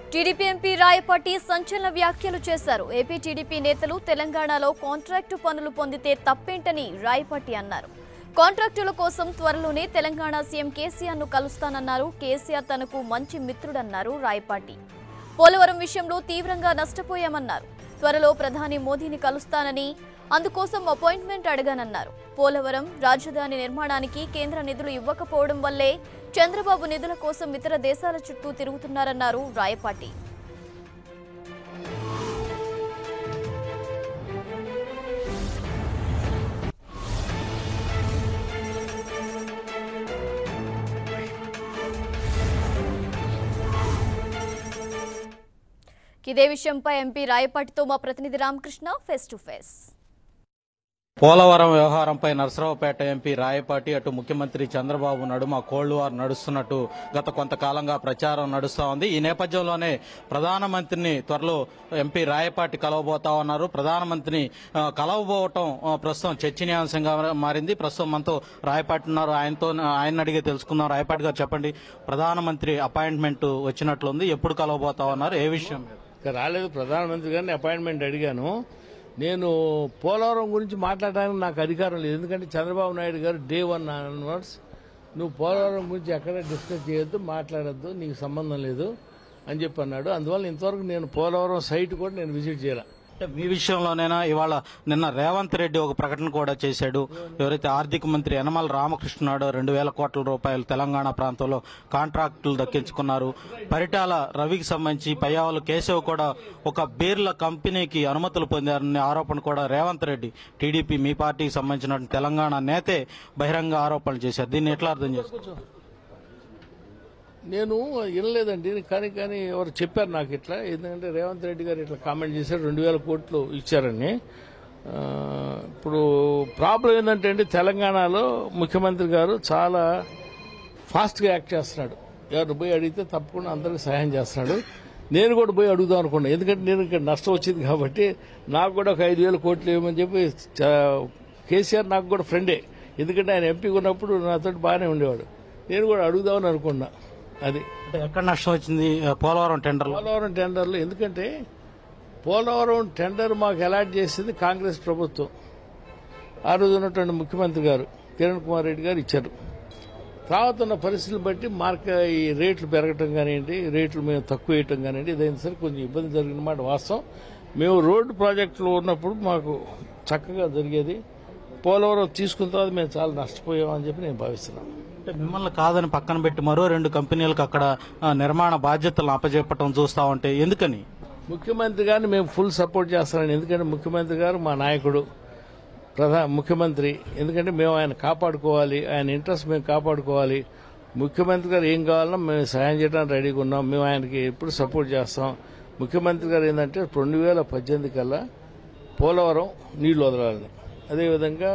TDP MP Rayapati సంచలన వ్యాఖ్యలు చేశారు ఏపీ టీడీపీ నేతలు తెలంగాణలో కాంట్రాక్టు పనులు పొందితే తప్పేంటని రాయపాటి అన్నారు కాంట్రాక్టుల కోసం త్వరలోనే తెలంగాణ సీఎం కేసీఆర్ ను కలుస్తానన్నారు కేసీఆర్ తనకు మంచి మిత్రుడన్నారు రాయపాటి పోలవరం విషయంలో తీవ్రంగా నష్టపోయామన్నారు త్వరలో ప్రధాని మోదీని కలుస్తానని అందుకోసం అపాయింట్మెంట్ అడగానన్నారు పోలవరం రాజధాని నిర్మాణానికి కేంద్ర నిధులు ఇవ్వకపోవడం వల్లే చంద్రబాబు నిధుల కోసం ఇతర దేశాల చుట్టూ తిరుగుతున్నారన్నారు రాయపాటి ఇదే విషయంపై ఎంపీ రాయపాటితో మా ప్రతినిధి Ramakrishna face to face Polavaram వ్యవహారంపై నరసరావుపేట ఎంపీ రాయపాటి అటు ముఖ్యమంత్రి చంద్రబాబు నడుమ కోల్డ్ వార్ నడుస్తున్నట్టు గత కొంతకాలంగా ప్రచారం నడుస్తా ఉంది ఈ నేపథ్యంలోనే ప్రధానమంత్రిని త్వరలో ఎంపీ రాయపాటి కలవబోతా ఉన్నారు ప్రధానమంత్రిని ఆ, కలవబోవటం ఆ, ప్రస్తుతం చర్చనీయాంశంగా మారింది ప్రస్తుతం మనతో రాయపాటి ఉన్నారు ఆయనతో ఆయన అడిగే తెలుసుకుందాం రాయపాటి గారు చెప్పండి ప్రధానమంత్రి అపాయింట్మెంట్ వచ్చినట్లుంది ఎప్పుడు కలవబోతా ఉన్నారు ఏ విషయం మీద? ఇంకా రాలేదు ప్రధానమంత్రి గారిని అపాయింట్మెంట్ అడిగాను నేను పోలవరం గురించి మాట్లాడడానికి నాకు అధికారం లేదు ఎందుకంటే చంద్రబాబు నాయుడు గారు డే వన్ అన్వర్డ్స్ నువ్వు పోలవరం గురించి ఎక్కడ డిస్కస్ చేయొద్దు మాట్లాడొద్దు నీకు సంబంధం లేదు అని చెప్పి అన్నాడు అందువల్ల ఇంతవరకు నేను పోలవరం సైట్ కూడా నేను విజిట్ చేయాల అంటే మీ విషయంలోనైనా ఇవాళ నిన్న రేవంత్ రెడ్డి ఒక ప్రకటన కూడా చేశాడు ఎవరైతే ఆర్థిక మంత్రి యనమల రామకృష్ణుడు రెండు వేల కోట్ల రూపాయలు తెలంగాణ ప్రాంతంలో కాంట్రాక్టులు దక్కించుకున్నారు పరిటాల రవికి సంబంధించి పయ్యావులు కేశవ్ కూడా ఒక బీర్ల కంపెనీకి అనుమతులు పొందారనే ఆరోపణ కూడా రేవంత్ రెడ్డి టీడీపీ మీ పార్టీకి సంబంధించిన తెలంగాణ నేతే బహిరంగ ఆరోపణలు చేశారు దీన్ని ఎట్లా అర్థం చేసుకోవచ్చు నేను వినలేదండి కానీ కానీ ఎవరు చెప్పారు నాకు ఇట్లా ఎందుకంటే రేవంత్ రెడ్డి గారు ఇట్లా కామెంట్ చేశారు రెండు వేల కోట్లు ఇచ్చారని ఆ, ఇప్పుడు ప్రాబ్లం ఏంటంటే అండి తెలంగాణలో ముఖ్యమంత్రి గారు చాలా ఫాస్ట్గా యాక్ట్ చేస్తున్నాడు ఎవరు పోయి అడిగితే తప్పకుండా అందరికి సహాయం చేస్తున్నాడు నేను కూడా పోయి అడుగుదాం అనుకున్నాను ఎందుకంటే నేను ఇక్కడ నష్టం వచ్చింది కాబట్టి నాకు కూడా ఒక ఐదు వేల కోట్లు ఇవ్వమని చెప్పి చ- కేసీఆర్ నాకు కూడా ఫ్రెండే ఎందుకంటే ఆయన ఎంపీ ఉన్నప్పుడు నాతో బాగానే ఉండేవాడు నేను కూడా అడుగుదామని అనుకున్నా అది అంటే ఎక్కడ నష్టం వచ్చింది పోలవరం టెండర్లో పోలవరం టెండర్లు ఎందుకంటే పోలవరం టెండర్ మాకు అలాట్ చేసింది కాంగ్రెస్ ప్రభుత్వం ఆ రోజు ఉన్నటువంటి ముఖ్యమంత్రి గారు కిరణ్ కుమార్ రెడ్డి గారు ఇచ్చారు తర్వాత ఉన్న పరిస్థితులు బట్టి మార్క ఈ రేట్లు పెరగటం కానివ్వండి రేట్లు మేము తక్కువ వేయటం కానివ్వండి ఇదైనా సరే కొంచెం ఇబ్బంది జరిగిన మాట వాస్తవం మేము రోడ్డు ప్రాజెక్టులు ఉన్నప్పుడు మాకు చక్కగా జరిగేది పోలవరం తీసుకున్న తర్వాత మేము చాలా నష్టపోయామని చెప్పి నేను భావిస్తున్నాను అంటే మిమ్మల్ని కాదని పక్కన పెట్టి మరో రెండు కంపెనీలకు అక్కడ ఆ, నిర్మాణ బాధ్యతలను అప్పచెప్పటం చూస్తా ఉంటే ఎందుకని ముఖ్యమంత్రి గారిని మేము ఫుల్ సపోర్ట్ చేస్తామని ఎందుకంటే ముఖ్యమంత్రి గారు మా నాయకుడు ప్రధా ముఖ్యమంత్రి ఎందుకంటే మేము ఆయన కాపాడుకోవాలి ఆయన ఇంట్రెస్ట్ మేము కాపాడుకోవాలి ముఖ్యమంత్రి గారు ఏం కావాలన్నా మేము సహాయం చేయడానికి రెడీగా ఉన్నాం మేము ఆయనకి ఎప్పుడు సపోర్ట్ చేస్తాం ముఖ్యమంత్రి గారు ఏంటంటే రెండు వేల పద్దెనిమిది కల్లా పోలవరం నీళ్లు వదలాలని అదేవిధంగా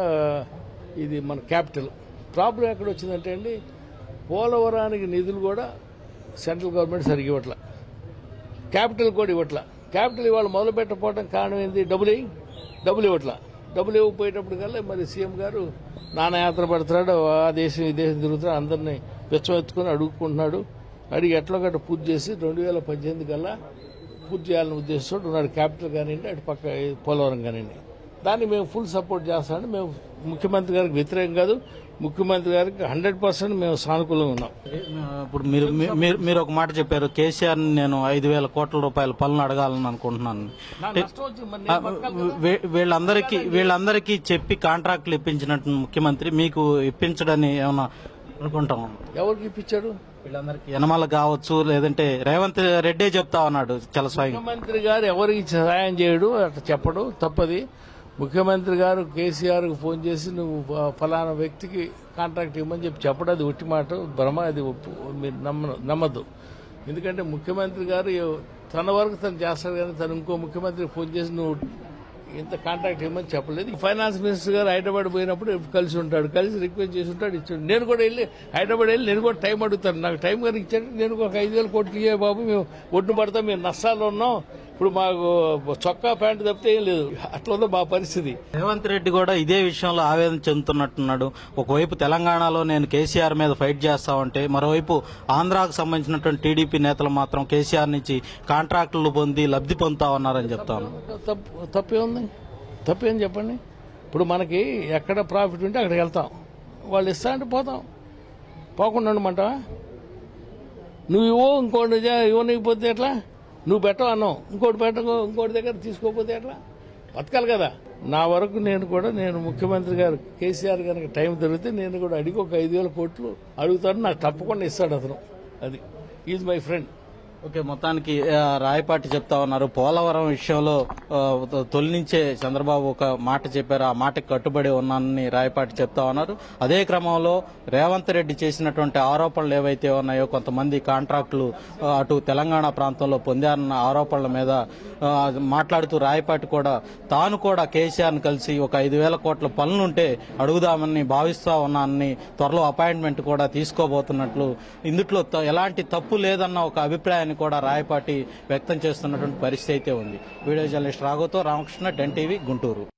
ఇది మన క్యాపిటల్ ప్రాబ్లం ఎక్కడ వచ్చిందంటే అండి పోలవరానికి నిధులు కూడా సెంట్రల్ గవర్నమెంట్ సరిగ్గా ఇవ్వట్ల క్యాపిటల్ కూడా ఇవ్వట్ల క్యాపిటల్ ఇవాళ మొదలు పెట్టకపోవడం కారణం ఏంది డబ్బులు ఇయ్యి, డబ్బులు ఇవ్వట్ల డబ్బులు ఇవ్వకపోయేటప్పుడు కల్లా మరి సీఎం గారు నానాయాత్ర పడుతున్నాడు ఆ దేశం ఈ దేశం తిరుగుతున్నాడు అందరినీ వెచ్చమెత్తుకుని అడుగుకుంటున్నాడు అడిగి ఎట్లా గట్ట పూర్తి చేసి రెండు వేల పద్దెనిమిది కల్లా పూర్తి చేయాలని ఉద్దేశంతో ఉన్నాడు క్యాపిటల్ కానివ్వండి అటు పక్క ఈ పోలవరం కానివ్వండి దాన్ని మేము ఫుల్ సపోర్ట్ చేస్తామని మేము ముఖ్యమంత్రి గారికి వ్యతిరేకం కాదు ముఖ్యమంత్రి గారికి హండ్రెడ్ పర్సెంట్ మేము సానుకూలంగా ఉన్నాం ఇప్పుడు మీరు మీ- మీరు మీరు ఒక మాట చెప్పారు కేసీఆర్ నేను ఐదు వేల కోట్ల రూపాయల పనులు అడగాలని అనుకుంటున్నాను నా నష్టం వచ్చింది మరి ఆ, నేను బతకాలి కదా. వీ- వీళ్ళందరికీ వీళ్ళందరికీ చెప్పి కాంట్రాక్టులు ఇప్పించినట్టు ముఖ్యమంత్రి మీకు ఇప్పించడని ఏమన్నా అనుకుంటాం ఎవరికి ఇప్పించాడు వీళ్ళందరికీ యనమల కావచ్చు లేదంటే రేవంత్ రెడ్డే చెప్తా ఉన్నాడు చాలా స్వయంగా ముఖ్యమంత్రి గారు ఎవరికి సహాయం చేయడు అట్లా చెప్పడు తప్పది ముఖ్యమంత్రి గారు కేసీఆర్ కు ఫోన్ చేసి నువ్వు ఫ- ఫలానా వ్యక్తికి కాంట్రాక్ట్ ఇవ్వమని చెప్పి చెప్పడం అది ఒట్టి మాట భ్రమ అది ఒప్పు- మీరు నమ్మ నమ్మద్దు ఎందుకంటే ముఖ్యమంత్రి గారు ఎవ- తన వరకు తను చేస్తాడు కానీ తను ఇంకో ముఖ్యమంత్రికి ఫోన్ చేసి నువ్వు ఇంత కాంట్రాక్ట్ ఇవ్వమని చెప్పలేదు ఫైనాన్స్ మినిస్టర్ గారు హైదరాబాద్ పోయినప్పుడు కలిసి ఉంటాడు కలిసి రిక్వెస్ట్ చేసి ఉంటాడు ఇచ్చాడు నేను కూడా వెళ్ళి హైదరాబాద్ వెళ్ళి నేను కూడా టైం అడుగుతాను నాకు టైం గారు ఇచ్చాడు నేను ఒక ఐదు వేల కోట్లు ఇయ్యే బాబు మేము ఒడ్డు పడతాం మేము నష్టాల్లో ఉన్నాం ఇప్పుడు మాకు చొక్కా ప్యాంటు తప్పితే ఏం లేదు అట్లా ఉందో మా పరిస్థితి రేవంత్ రెడ్డి కూడా ఇదే విషయంలో ఆవేదన చెందుతున్నట్టున్నాడు ఒకవైపు తెలంగాణలో నేను కేసీఆర్ మీద ఫైట్ చేస్తామంటే మరోవైపు ఆంధ్రాకు సంబంధించినటువంటి టీడీపీ నేతలు మాత్రం కేసీఆర్ నుంచి కాంట్రాక్టులు పొంది లబ్ధి పొందుతా ఉన్నారని చెప్తాను తప్పు తప్పే ఉంది తప్పేం చెప్పండి ఇప్పుడు మనకి ఎక్కడ ప్రాఫిట్ ఉంటే అక్కడికి వెళ్తాం వాళ్ళు ఇస్తా అంటే పోతాం పోకుండా ఉండమంటావా నువ్వు ఇవ్వు ఇంకోటి చే- ఇవ్వనీకపోతే ఎట్లా నువ్వు పెట్టవు అన్నావు ఇంకోటి పెట్టకు ఇంకోటి దగ్గర తీసుకోకపోతే ఎట్లా బతకాలి కదా నా వరకు నేను కూడా నేను ముఖ్యమంత్రి గారు కేసీఆర్ గారికి టైం దొరికితే నేను కూడా అడిగి ఒక ఐదు వేల కోట్లు అడుగుతాను నాకు తప్పకుండా ఇస్తాడు అతను అది ఈజ్ మై ఫ్రెండ్ ఓకే మొత్తానికి ఆ, రాయపాటి చెప్తా ఉన్నారు పోలవరం విషయంలో ఆ, తొలి నుంచే చంద్రబాబు ఒక మాట చెప్పారు ఆ మాటకి కట్టుబడి ఉన్నానని రాయపాటి చెప్తా ఉన్నారు అదే క్రమంలో రేవంత్ రెడ్డి చేసినటువంటి ఆరోపణలు ఏవైతే ఉన్నాయో కొంతమంది కాంట్రాక్టులు ఆ, అటు తెలంగాణ ప్రాంతంలో పొందారన్న ఆరోపణల మీద ఆ, మాట్లాడుతూ రాయపాటి కూడా తాను కూడా కేసీఆర్ని కలిసి ఒక ఐదు వేల కోట్ల పనులుంటే అడుగుదామని భావిస్తా ఉన్నానని త్వరలో అపాయింట్మెంట్ కూడా తీసుకోబోతున్నట్లు ఇందుట్లో త- ఎలాంటి తప్పు లేదన్న ఒక అభిప్రాయాన్ని కూడా రాయపాటి వ్యక్తం చేస్తున్నటువంటి పరిస్థితి అయితే ఉంది వీడియో జర్నలిస్ట్ రాఘవతో రామకృష్ణ టెన్ టీవీ గుంటూరు